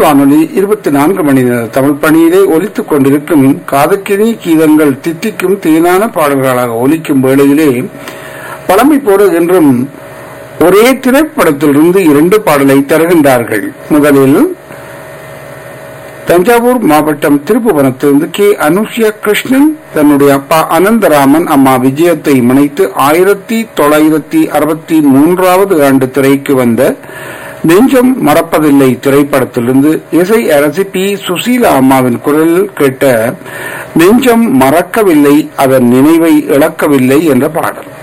வானொலி இருபத்தி நான்கு மணி நேர தமிழ் பணியிலே ஒலித்துக் கொண்டிருக்கும் காதக்கினி கீதங்கள் தித்திக்கும் தேனான பாடல்களாக ஒலிக்கும் வேளையிலே பழமை போல என்றும் ஒரே திரைப்படத்திலிருந்து இரண்டு பாடலை தருகின்றார்கள் முதலில் தஞ்சாவூர் மாவட்டம் திருப்புவனத்திலிருந்து கே அனுஷ்யா கிருஷ்ணன் தன்னுடைய அப்பா அனந்தராமன் அம்மா விஜயத்தை முனைத்து ஆயிரத்தி தொள்ளாயிரத்தி அறுபத்தி மூன்றாவது ஆண்டு திரைக்கு வந்த நெஞ்சம் மறப்பதில்லை திரைப்படத்திலிருந்து இசை அரசி பி சுசீலா அம்மாவின் குரலில் கேட்ட நெஞ்சம் மறக்கவில்லை அதன் நினைவை இழக்கவில்லை என்ற பாடல்